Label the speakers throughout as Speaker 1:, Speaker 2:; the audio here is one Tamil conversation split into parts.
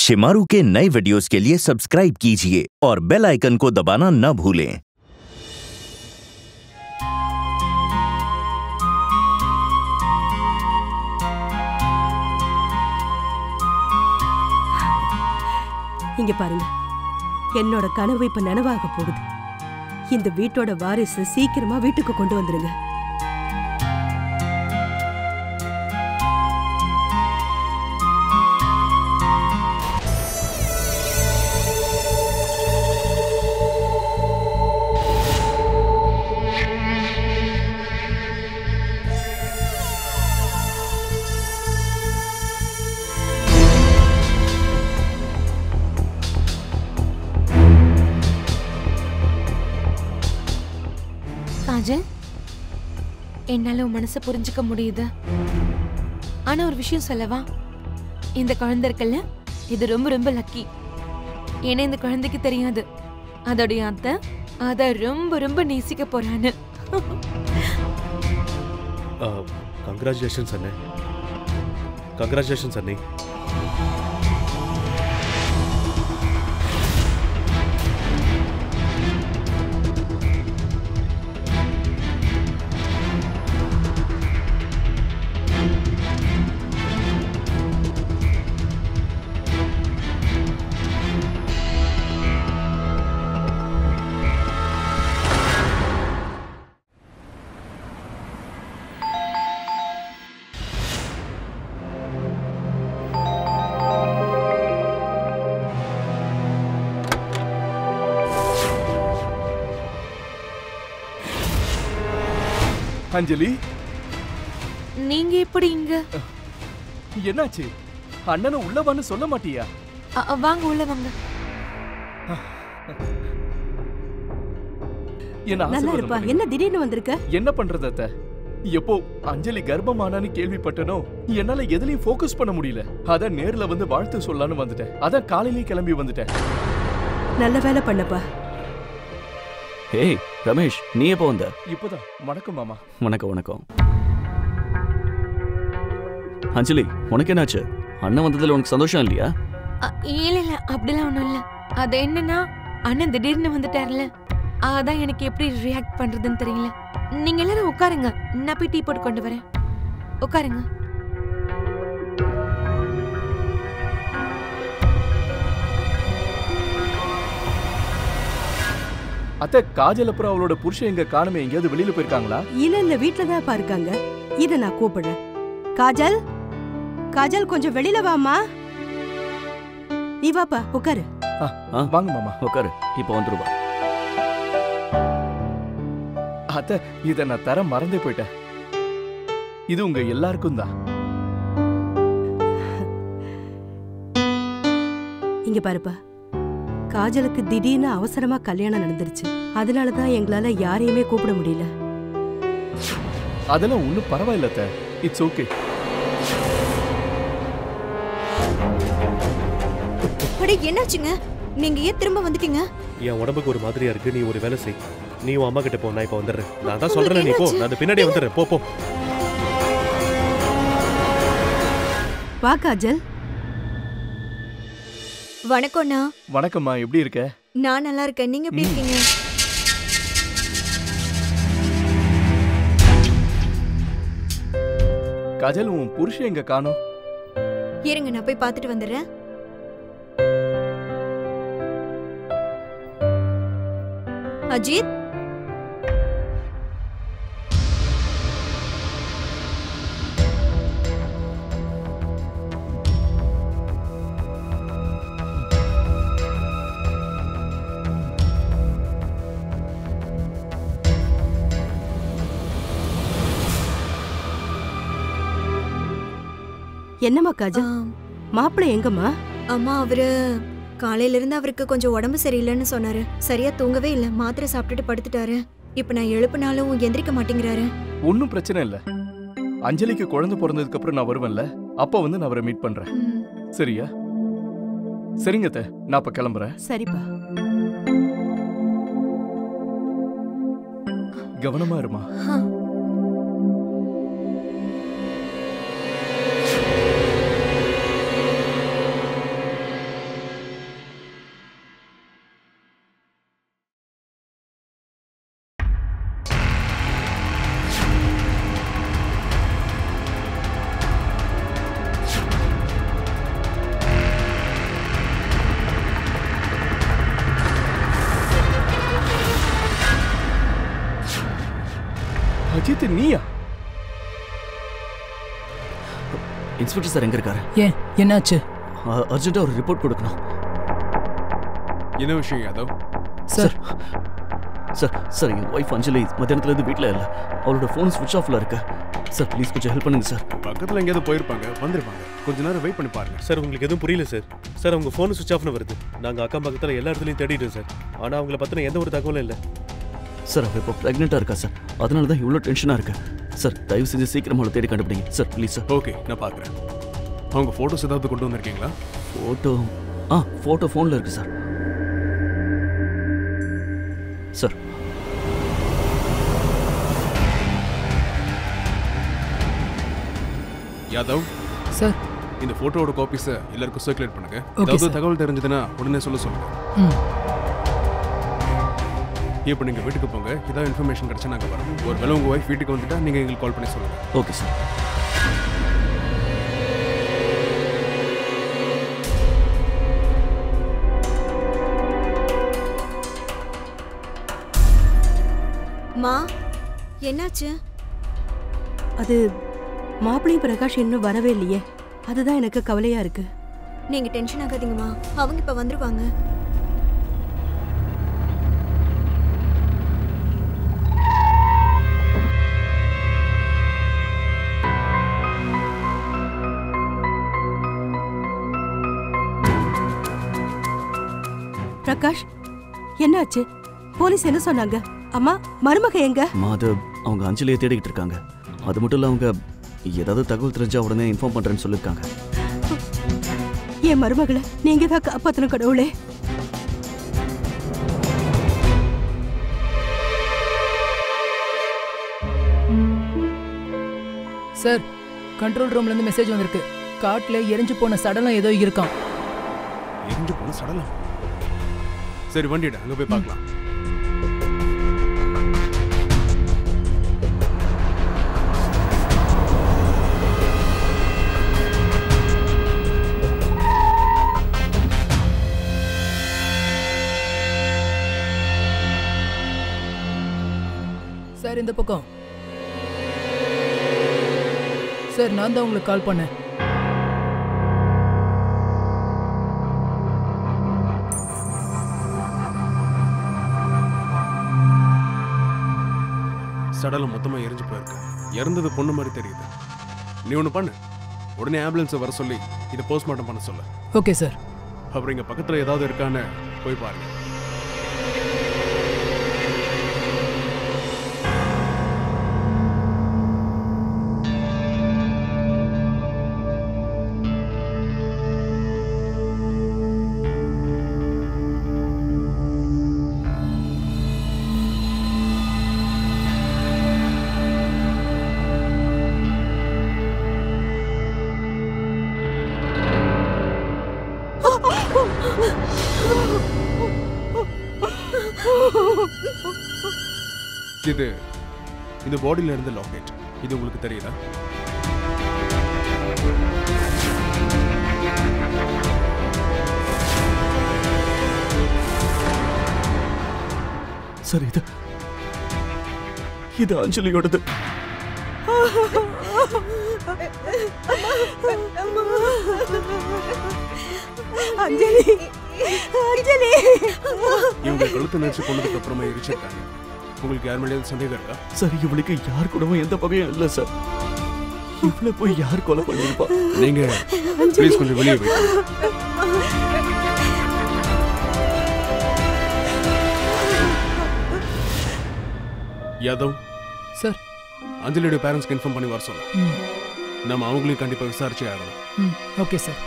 Speaker 1: शिमारू के नए वीडियोस के लिए सब्सक्राइब कीजिए और बेल आइकन को दबाना न भूलें
Speaker 2: இங்க பாருங்க என்னோட கனவு இப்ப நனவாக போகுது இந்த வீட்டோட வாரிசு சீக்கிரமா வீட்டுக்கு கொண்டு வந்துருங்க
Speaker 3: காஜல் என்னால உன் மனசை புரிஞ்சுக்க முடியுது ஆனா ஒரு விஷயம் சொல்லவா இந்த குழந்தை இருக்குல்ல இது ரொம்ப ரொம்ப லக்கி ஏன்னா இந்த குழந்தைக்கு தெரியாது அதோடைய அத்தை அத ரொம்ப ரொம்ப நேசிக்க போறான்னு
Speaker 4: கங்க்ராச்சுலேஷன்ஸ் அண்ணே கங்க்ராச்சுலேஷன்ஸ் அண்ணே
Speaker 5: அஞ்சலி
Speaker 3: நீங்க எப்படி இங்க
Speaker 5: என்னாச்சு அண்ணனை உள்ளவான்னு சொல்ல மாட்டியா
Speaker 3: அ, அ, வாங்க உள்ள வாங்க
Speaker 5: என்ன
Speaker 2: நல்லா
Speaker 5: ஆசீர்வாதம்
Speaker 2: இருப்பா
Speaker 5: பண்ணுங்க.
Speaker 2: என்ன திடீர்னு வந்திருக்க
Speaker 5: என்ன பண்றது அத்த எப்போ அஞ்சலி கர்ப்பமானான்னு கேள்விப்பட்டனோ என்னால எதுலயும் ஃபோக்கஸ் பண்ண முடியல அதான் நேர்ல வந்து வாழ்த்து சொல்லலாம்னு வந்துட்டேன் அதான் காலையிலேயே கிளம்பி வந்துட்டேன்
Speaker 2: நல்ல வேலை பண்ணப்பா
Speaker 6: ஏய் ரமேஷ் நீ எப்போ வந்த
Speaker 5: இப்பதான் வணக்கம் மாமா
Speaker 6: வணக்கம் வணக்கம் அஞ்சலி உனக்கு என்னாச்சு அண்ணன் வந்ததுல உனக்கு சந்தோஷம் இல்லையா
Speaker 3: அ, இல்ல இல்ல அப்படிலாம் ஒண்ணும் இல்ல அது என்னன்னா அண்ணன் திடீர்னு வந்துட்டார்ல அதான் எனக்கு எப்படி ரியாக்ட் பண்றதுன்னு தெரியல நீங்க எல்லாரும் உட்காருங்க நான் போய் டீ போட்டு கொண்டு வரேன் உட்காருங்க
Speaker 5: அத்த காஜல் அப்புறம் அவளோட புருஷன் எங்க காணுமே எங்கேயாவது வெளியில போயிருக்காங்களா
Speaker 2: இல்ல இல்ல வீட்ல தான் இருக்காங்க இத நான் கூப்பிடுறேன் காஜல் காஜல் கொஞ்சம் வெளியில வாமா நீ வாப்பா உட்காரு
Speaker 6: ஆ
Speaker 5: வாங்க மாமா
Speaker 6: உட்காரு இப்போ வந்துருவா
Speaker 5: அத்த இத நான் தர மறந்தே போயிட்டேன் இது உங்க எல்லாருக்கும் தான்
Speaker 2: இங்க பாருப்பா காஜலுக்கு திடீர்னு அவசரமா கல்யாணம் நடந்துருச்சு அதனால தான் எங்களால யாரையுமே கூப்பிட முடியல
Speaker 5: அதெல்லாம் ஒண்ணும் பரவாயில்ல அத்த இட்ஸ் ஓகே
Speaker 7: அடே என்னாச்சுங்க நீங்க ஏன் திரும்ப வந்துட்டீங்க
Speaker 4: என் உடம்புக்கு ஒரு மாதிரியா இருக்கு நீ ஒரு வேலை செய் நீ உன் அம்மா கிட்ட போ நான் இப்போ வந்துடுறேன் நான் தான்
Speaker 7: உங்களுக்கு
Speaker 4: சொல்றேன் நீ போ
Speaker 7: என்னாச்சு?
Speaker 4: நான் அந்த பின்னாடியே வந்துடுறேன் போ போ
Speaker 2: வா காஜல்
Speaker 7: வணக்கம்ண்ணா
Speaker 5: வணக்கம்மா எப்படி இருக்க
Speaker 7: நான் நல்லா இருக்கேன் நீங்க எப்படி இருக்கீங்க
Speaker 5: காஜல் உன் புருஷன் எங்க காணோம்
Speaker 7: இருங்க நான் போய் பார்த்துட்டு வந்துடுறேன் அஜித்
Speaker 2: என்னம்மா காஜல்
Speaker 7: ஆம்,
Speaker 2: மாப்பிள்ளை எங்கம்மா
Speaker 7: அம்மா அவரு காலையில இருந்து அவருக்கு கொஞ்சம் உடம்பு சரியில்லைன்னு சொன்னாரு சரியா தூங்கவே இல்ல மாத்திரை சாப்பிட்டுட்டு படுத்துட்டாரு இப்ப நான் எழுப்புனாலும் எந்திரிக்க மாட்டேங்கிறாரு
Speaker 5: ஒன்றும் பிரச்சனை இல்ல அஞ்சலிக்கு குழந்தை பிறந்ததுக்கு அப்புறம் நான் வருவேன்ல அப்போ வந்து நான் அவரை மீட் பண்றேன்
Speaker 7: ம்,
Speaker 5: சரியா சரிங்க அத்தை, நான் இப்ப கிளம்புறேன்
Speaker 2: சரிப்பா
Speaker 5: கவனமா இருமா
Speaker 7: ஆ.
Speaker 5: அஜித் நீயா
Speaker 6: இன்ஸ்பெக்டர் சார் எங்க இருக்காரு
Speaker 8: ஏன் என்னாச்சு
Speaker 6: அர்ஜென்ட்டா ஒரு ரிப்போர்ட் கொடுக்கணும்
Speaker 9: என்ன விஷயம் யாதவ்
Speaker 8: சார்
Speaker 6: சார் சார் என் ஒய்ஃப் அஞ்சலி மத்தியானத்துல இருந்து வீட்டில் இல்லை அவளோட ஃபோன் ஸ்விட்ச் ஆஃப்ல இருக்கு சார் ப்ளீஸ் கொஞ்சம் ஹெல்ப் பண்ணுங்க சார்
Speaker 9: பக்கத்துல எங்கேயாவது போயிருப்பாங்க வந்திருப்பாங்க கொஞ்ச நேரம் வெயிட் பண்ணி பாருங்க
Speaker 4: சார் உங்களுக்கு எதுவும் புரியல சார் சார் அவங்க ஃபோன் சுவிச் ஆஃப்னு வருது நாங்கள் அக்கம் பக்கத்தில் எல்லா இடத்துலையும் தேடிட்டோம் சார் ஆனால் அவங்கள பற்றின எந்த ஒரு தகவலும் இல்லை
Speaker 6: சார் அவள் இப்போ ப்ரெக்னெண்ட்டாக இருக்கா சார் அதனால தான் இவ்வளோ டென்ஷனாக இருக்கு சார் தயவு செஞ்சு சீக்கிரம் அவளை தேடி கண்டுபிடிங்க சார் ப்ளீஸ் சார்
Speaker 9: ஓகே நான் பார்க்குறேன் அவங்க ஃபோட்டோஸ் ஏதாவது கொண்டு வந்திருக்கீங்களா
Speaker 6: ஃபோட்டோ ஆ ஃபோட்டோ ஃபோனில் இருக்கு சார் சார்
Speaker 9: யாதவ்
Speaker 8: சார்
Speaker 9: இந்த ஃபோட்டோவோட காப்பீஸை எல்லாருக்கும் சர்க்குலேட் பண்ணுங்க
Speaker 8: Okay,
Speaker 9: ஏதாவது
Speaker 8: sir.
Speaker 9: தகவல் தெரிஞ்சதுன்னா உடனே சொல்ல சொல்லுங்க
Speaker 8: ம்
Speaker 9: இப்போ நீங்க வீட்டுக்கு போங்க ஏதாவது இன்ஃபர்மேஷன் கிடைச்சா நாங்கள் வரோம் ஒரு வேளை உங்க ஒய்ஃப் வீட்டுக்கு வந்துட்டா நீங்க எங்களுக்கு கால் பண்ணி சொல்லுங்க
Speaker 6: ஓகே சார்
Speaker 7: மா என்னாச்சு
Speaker 2: அது மாப்பிள்ளையும் பிரகாஷ் இன்னும் வரவே இல்லையே அதுதான் எனக்கு கவலையா இருக்கு
Speaker 7: நீங்க டென்ஷன் ஆகாதீங்கம்மா அவங்க இப்ப வந்துருவாங்க
Speaker 2: பிரகாஷ் என்னாச்சு போலீஸ் என்ன சொன்னாங்க அம்மா மருமக எங்க
Speaker 6: அம்மா அது அவங்க அஞ்சலியை தேடிக்கிட்டு இருக்காங்க அது மட்டும் இல்லை அவங்க ஏதாவது தகவல் தெரிஞ்சா உடனே இன்ஃபார்ம் பண்ணுறேன்னு சொல்லியிருக்காங்க
Speaker 2: என் மருமகளை நீங்க தான் காப்பாத்தணும் கடவுளே
Speaker 8: சார் கண்ட்ரோல் ரூம்ல இருந்து மெசேஜ் வந்திருக்கு காட்டுல எரிஞ்சு போன சடலம் ஏதோ இருக்கான்
Speaker 9: எரிஞ்சு போன சடலம் சரி வண்டியிட அங்க போய் பார்க்கலாம்
Speaker 8: சார் இந்த பக்கம் சார் நான் தான் உங்களுக்கு கால் பண்ணேன்
Speaker 9: சடலம் மொத்தமா எரிஞ்சு போயிருக்கு இறந்தது பொண்ணு மாதிரி தெரியுது நீ ஒன்று பண்ணு உடனே ஆம்புலன்ஸை வர சொல்லி இதை போஸ்ட்மார்ட்டம் பண்ண சொல்ல
Speaker 8: ஓகே சார்
Speaker 9: அப்புறம் இங்க பக்கத்துல ஏதாவது இருக்கான்னு போய் பாருங்க இது இந்த பாடியில இருந்து லாக்கெட் இது உங்களுக்கு தெரியுதா
Speaker 6: சார் இது இது அஞ்சலியோடது
Speaker 2: அஞ்சலி அஞ்சலி
Speaker 9: இவங்க கழுத்து நினைச்சு கொண்டதுக்கு அப்புறமா எரிச்சிருக்காங்க உங்களுக்கு யார் மேலேயாவது சந்தேகம் இருக்கா
Speaker 6: சார் இவளுக்கு யார் கூடவும் எந்த பகையும் இல்லை சார் இவ்வளவு போய் யார் கொலை பண்ணிருப்பா
Speaker 9: நீங்க ப்ளீஸ் கொஞ்சம் வெளியே போய் யாதவ்
Speaker 8: சார்
Speaker 9: அஞ்சலியோட பேரண்ட்ஸ்க்கு இன்ஃபார்ம் பண்ணி வர சொல்ல
Speaker 8: ம்
Speaker 9: நம்ம அவங்களையும் கண்டிப்பா விசாரிச்சே ஆகணும்
Speaker 8: ம் ஓகே சார்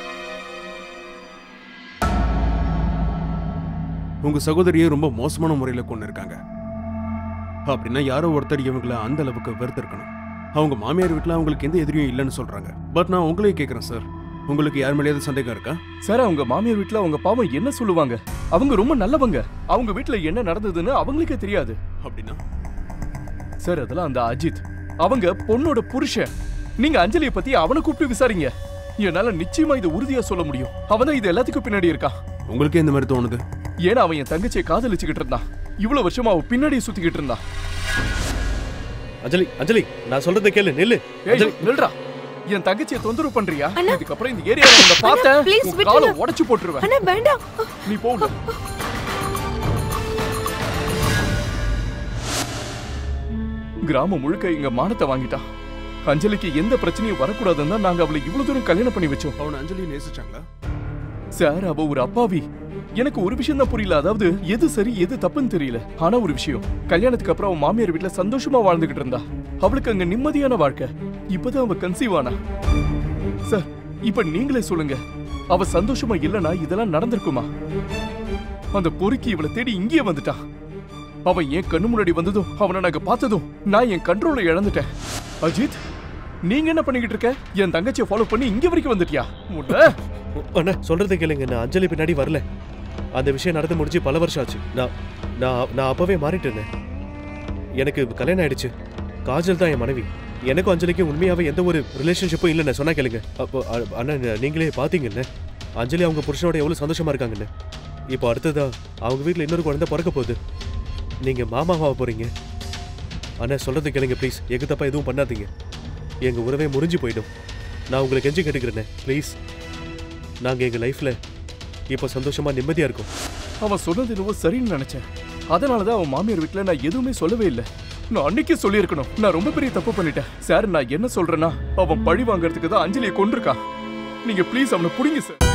Speaker 9: உங்க சகோதரியை ரொம்ப மோசமான முறையில் கொண்டு இருக்காங்க அப்படின்னா யாரோ ஒருத்தர் இவங்கள அந்த அளவுக்கு வெறுத்திருக்கணும் அவங்க மாமியார் வீட்டில் அவங்களுக்கு எந்த எதிரியும் இல்லைன்னு சொல்றாங்க பட் நான் உங்களையும் கேட்குறேன் சார் உங்களுக்கு யார் மேலேயாவது சந்தேகம் இருக்கா
Speaker 5: சார் அவங்க மாமியார் வீட்ல அவங்க பாவம் என்ன சொல்லுவாங்க அவங்க ரொம்ப நல்லவங்க அவங்க வீட்ல என்ன நடந்ததுன்னு அவங்களுக்கே தெரியாது
Speaker 9: அப்படின்னா
Speaker 5: சார் அதெல்லாம் அந்த அஜித் அவங்க பொண்ணோட புருஷன் நீங்க அஞ்சலியை பத்தி அவனை கூப்பிட்டு விசாரிங்க என்னால நிச்சயமா இது உறுதியா சொல்ல முடியும் அவன் தான் இது எல்லாத்துக்கும் பின்னாடி இருக்கான்
Speaker 9: உங்களுக்கு எந்த மாதிரி தோணுது
Speaker 5: ஏன்னா அவன் என் தங்கச்சியை காதலிச்சுக்கிட்டு இருந்தான் இவ்வளவு வருஷமா அவ பின்னாடியே சுத்திக்கிட்டு இருந்தான்
Speaker 4: அஞ்சலி அஞ்சலி நான் சொல்றதை கேளு நில்லு
Speaker 5: ஏய்
Speaker 4: அஞ்சலி
Speaker 5: நில்றா என் தங்கச்சியை தொந்தரவு பண்றியா
Speaker 3: அண்ணா.
Speaker 5: இதுக்கப்புறம் இந்த ஏரியால உன்னை பார்த்தேன்
Speaker 3: please
Speaker 5: உன்
Speaker 3: விட்டுருங்க.
Speaker 5: காலை உடைச்சு போட்டுருவேன்
Speaker 3: அண்ணா வேண்டாம்
Speaker 5: நீ போங்க கிராமம் முழுக்க எங்க மானத்தை வாங்கிட்டான் அஞ்சலிக்கு எந்த பிரச்சனையும் வரக்கூடாதுன்னு தான் நாங்க அவளை இவ்வளவு தூரம் கல்யாணம் பண்ணி வச்சோம்
Speaker 9: அவனை அஞ்சலி நேசிச்சாங்களா
Speaker 5: சார் அவ ஒரு அப்பாவி எனக்கு ஒரு விஷயம் தான் புரியல அதாவது எது சரி எது தப்புன்னு தெரியல ஆனா ஒரு விஷயம் கல்யாணத்துக்கு அப்புறம் அவன் மாமியார் வீட்ல சந்தோஷமா வாழ்ந்துகிட்டு இருந்தா அவளுக்கு அங்க நிம்மதியான வாழ்க்கை இப்பதான் அவ கன்சீவ் ஆனா சார் இப்ப நீங்களே சொல்லுங்க அவ சந்தோஷமா இல்லனா இதெல்லாம் நடந்திருக்குமா அந்த பொறுக்கி இவளை தேடி இங்கேயே வந்துட்டான் அவன் என் கண்ணு முன்னாடி வந்ததும் அவனை நாங்க பார்த்ததும் நான் என் கண்ட்ரோலை இழந்துட்டேன் அஜித் நீங்க என்ன பண்ணிக்கிட்டு இருக்க என் தங்கச்சியை ஃபாலோ பண்ணி இங்க வரைக்கும் வந்துட்டியா முன்ன
Speaker 4: அண்ணா சொல்றதை கேளுங்க நான் அஞ்சலி பின்னாடி வரல அந்த விஷயம் நடந்து முடிஞ்சு பல வருஷம் ஆச்சு நான் நான் நான் அப்பவே மாறிட்டேனே எனக்கு கல்யாணம் ஆயிடுச்சு காஜல் தான் என் மனைவி எனக்கும் அஞ்சலிக்கும் உண்மையாவே எந்த ஒரு ரிலேஷன்ஷிப்பும் இல்லைன்னு சொன்னா கேளுங்க அப்போ அ- அண்ணா ந- நீங்களே பாத்தீங்கல்ல அஞ்சலி அவங்க புருஷனோட எவ்வளவு சந்தோஷமா இருக்காங்கன்னு இப்போ அடுத்ததா அவங்க வீட்ல இன்னொரு குழந்தை பிறக்க போகுது நீங்க மாமாவாக போறீங்க அண்ணா சொல்றது கேளுங்க ப்ளீஸ் எங்க தப்பா எதுவும் பண்ணாதீங்க எங்க உறவே முறிஞ்சு போயிடும் நான் உங்களை கெஞ்சி கேட்டுக்கிறேனே ப்ளீஸ் நாங்க எங்க லைஃப்ல இப்போ சந்தோஷமா நிம்மதியா இருக்கோம்
Speaker 5: அவன் சொன்னது என்னவோ சரின்னு நினைச்சேன் அதனாலதான் அவன் மாமியார் வீட்ல நான் எதுவுமே சொல்லவே இல்லை நான் அன்னைக்கே சொல்லியிருக்கணும் நான் ரொம்ப பெரிய தப்பு பண்ணிட்டேன் சார் நான் என்ன சொல்றேன்னா அவன் பழி வாங்குறதுக்கு தான் அஞ்சலியை கொண்டிருக்கான் நீங்க ப்ளீஸ் அவனை புடிங்க சார்